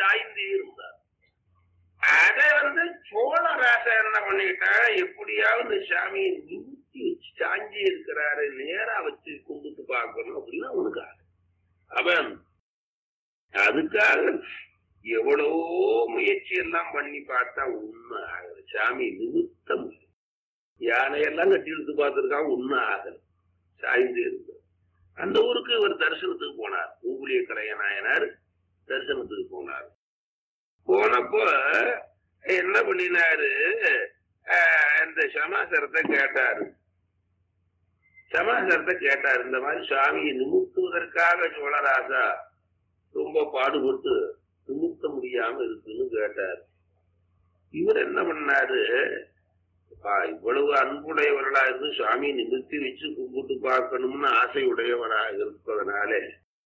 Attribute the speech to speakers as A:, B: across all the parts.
A: சாய்ந்தே இருந்தார் அதை வந்து சோழராசா என்ன பண்ணிக்கிட்டான் எப்படியாவது சாமியை நிறுத்தி வச்சு சாஞ்சி இருக்கிறாரு நேரா வச்சு கும்பிட்டு பார்க்கணும் அப்படின்னா அவனுக்கு ஆசை. அவன் அதுக்காக எவ்வளவோ முயற்சி எல்லாம் பண்ணி பார்த்தா உண்மை ஆகல சாமி நிமித்த முடியும் யானையெல்லாம் கட்டி இழுத்து பார்த்திருக்கான் உண்மை ஆகல சாய்ந்து இருந்தார் அந்த ஊருக்கு இவர் தரிசனத்துக்கு போனார் ஊகுலிய கரைய நாயனார் தரிசனத்துக்கு போனார் போனப்போ என்ன பண்ணினாரு ஆஹ், இந்த சமாசாரத்தை கேட்டாரு சமாசாரத்தை கேட்டாரு இந்த மாதிரி சுவாமியை நிமித்துவதற்காக சோழராசா ரொம்ப பாடுபட்டு நிமித்த முடியாம இருக்குன்னு கேட்டார் இவர் என்ன பண்ணாரு "அப்பா, இவ்வளவு அன்புடையவர்களா இருந்து சுவாமியை நிமித்தி வச்சு கும்பிட்டு பார்க்கணும்னு ஆசை உடையவராக இருப்பதனாலே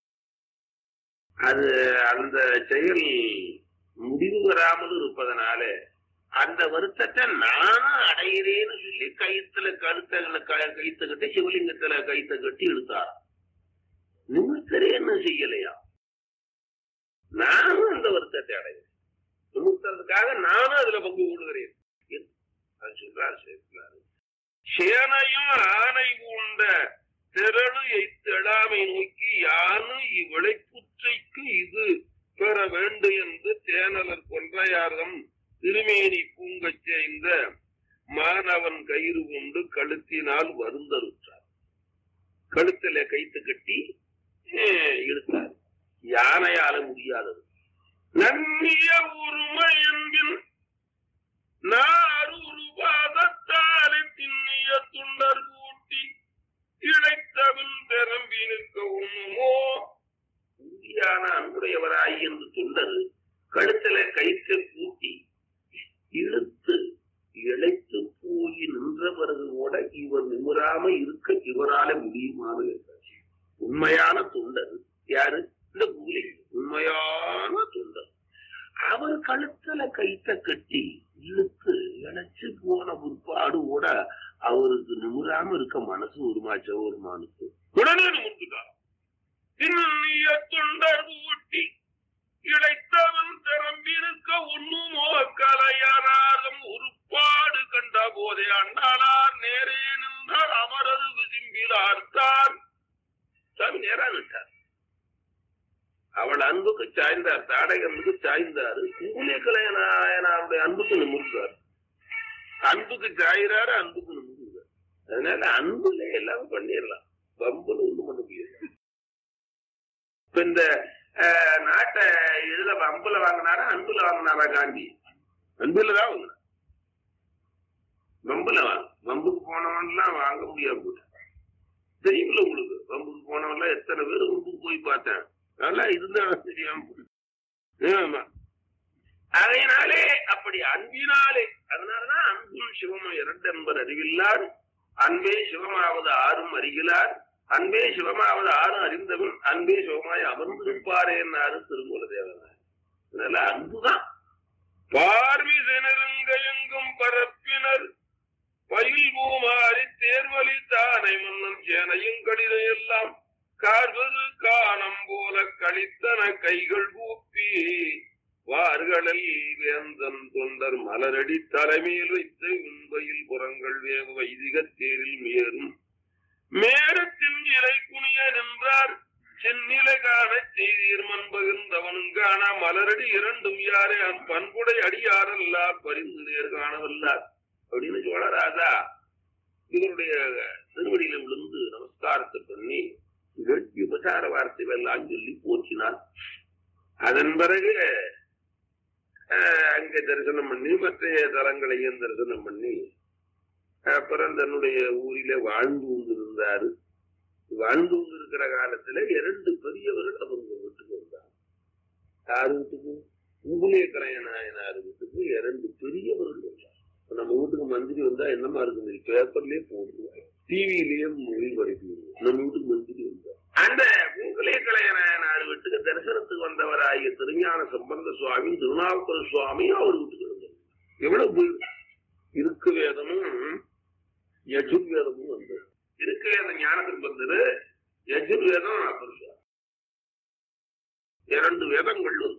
A: அது அந்த செயல் முடிவு பெறாமல் இருப்பதனாலே அந்த வருத்தத்தை நானும் அடைகிறேன்னு சொல்லி கயித்துல கழுத்த கைத்த கட்டி சிவலிங்கத்துல கைத்த கட்டி இழுத்தார் நிமித்தரேன்னு செய்யலையா நானும் அந்த வருத்தத்தை அடைகிறேன் நிமித்தறதுக்காக நானும் அதுல பங்கு கொள்கிறேன் அது சொல்றாரு சேர்க்கிறாரு சேனையும் ஆணை உண்ட திரளு எய்த்தெழாமை நோக்கி யானு இவ்விளைப்புற்றைக்கு இது பெற வேண்டு என்று தேனலர் கொன்றையாரம் திருமேனி பூங்கச் செய்த மாணவன் கயிறு கொண்டு கழுத்தினால் வருந்தருற்றார் கழுத்துல கைத்து கட்டி அஹ், இழுத்தார் யானையால முடியாதது நன்னிய உரிமை என்பின் நாரூறு பாதத்தாலே திண்ணிய துண்டர் கூட்டி இழைத்தவன் திறம்பி நிற்க உண்ணுமோ உறுதியான அன்புடையவராய் என்று தொண்டர் கழுத்துல கயிற்றை கூட்டி இழுத்து இழைத்து போய் நின்ற பிறகு கூட இவர் நிமிராம இருக்க இவரால முடியுமாறு கேட்டார் உண்மையான தொண்டர் யாரு இந்த கூலி உண்மையான தொண்டர் அவர் கழுத்துல கைத்த கட்டி இழுத்து இழைச்சு போன பிற்பாடு கூட அவருக்கு நிமிராம இருக்க மனசு உருமாச்ச ஒரு மனசு உடனே நிமிர்ந்துட்டார் திண்ணிய தொண்டர் ஊட்டி இழைத்தவன் திறம்பிருக்க ஒண்ணுமோ கலையராலும் உருப்பாடு கண்ட போதே அண்ணாளார் நேரே நின்றார் அமரது விரும்பிலார்த்தார் சாமி நேரா நின்றார் அவள் அன்புக்கு சாய்ந்தார் தாடகனுக்கு சாய்ந்தாரு கூலிய கலையனாயனாருடைய அன்புக்கு நிமிர்ந்தார் அன்புக்கு சாயிறாரு அன்புக்கு நிமிர்ந்தார் அதனால அன்புல எல்லாம் பண்ணிடலாம் பம்புல ஒண்ணு பண்ண முடியாது இப்ப இந்த அஹ், நாட்டை இதுல அம்புல வாங்கினாரா அன்புல வாங்கினாரா காந்தி அன்புல தான் வாங்கினார் வம்புல வாங்க வம்புக்கு போனவன்லாம் வாங்க முடியாம போட்டான் தெரியுமில்ல உங்களுக்கு வம்புக்கு போனவன்லாம் எத்தனை பேர் வம்புக்கு போய் பார்த்தேன் நல்லா இருந்தாலும் தெரியாம போயிட்டு ஆமா அதனாலே அப்படி அன்பினாலே அதனாலதான் அன்பும் சிவமும் இரண்டு என்பர் அறிவில்லார் அன்பே சிவமாவது ஆறும் அறிகிறார் அன்பே சிவமாவது ஆறும் அறிந்தவன் அன்பே சிவமாய் அமர்ந்திருப்பாரே என்னாரு திருமூல தேவனார் அதனால அன்புதான் பார்வி நெருங்கெங்கும் பரப்பினர் பயில் பூமாரி தேர்வழி தானை மன்னன் சேனையும் கடிதம் எல்லாம் கார்வது காணம் போல கழித்தன கைகள் கூப்பி வார்களில் வேந்தன் தொண்டர் மலரடி தலைமையில் வைத்து உண்பையில் புறங்கள் வேக வைதிக தேரில் மேறும் மேரத்தின் இலை குனிய நின்றார் செந்நிலை காண செய்தீர் மண்பகிர்ந்தவனும் காண மலரடி இரண்டும் யாரே அன் பண்புடை அடியாரல்லார் பரிந்து நேர் காணவல்லார் அப்படின்னு சோழராஜா இவருடைய திருவடியில விழுந்து நமஸ்காரத்தை பண்ணி வேட்கை உபசார வார்த்தைகள் எல்லாம் சொல்லி போற்றினார் அதன் பிறகு அஹ், அங்க தரிசனம் பண்ணி மற்ற தலங்களையும் தரிசனம் பண்ணி அப்புறம் தன்னுடைய ஊரிலே வாழ்ந்து கொண்டிருந்தாரு வாழ்ந்து கொண்டிருக்கிற காலத்துல இரண்டு பெரியவர்கள் அவங்க வீட்டுக்கு வந்தாங்க யாரு வீட்டுக்கு உங்களே கலையநாயனார் வீட்டுக்கு இரண்டு பெரியவர்கள் வந்தாங்க இப்ப நம்ம வீட்டுக்கு மந்திரி வந்தா என்னமா இருக்கு பேப்பர்லயே போடுவாங்க டிவியிலேயே மொழி படிப்பீங்க நம்ம வீட்டுக்கு மந்திரி வந்தா அந்த உங்களே கலையநாயனார் வீட்டுக்கு தரிசனத்துக்கு வந்தவராகிய திருஞான சம்பந்த சுவாமி திருநாவுக்கர சுவாமி அவர் வீட்டுக்கு வந்தார் எவ்வளவு போய் இருக்கு வேதமும் யஜுர்வேதமும் வந்தது இருக்கு வேதம் ஞானத்துக்கு வந்தது யஜுர்வேதம் புருஷா இரண்டு வேதங்கள் வந்து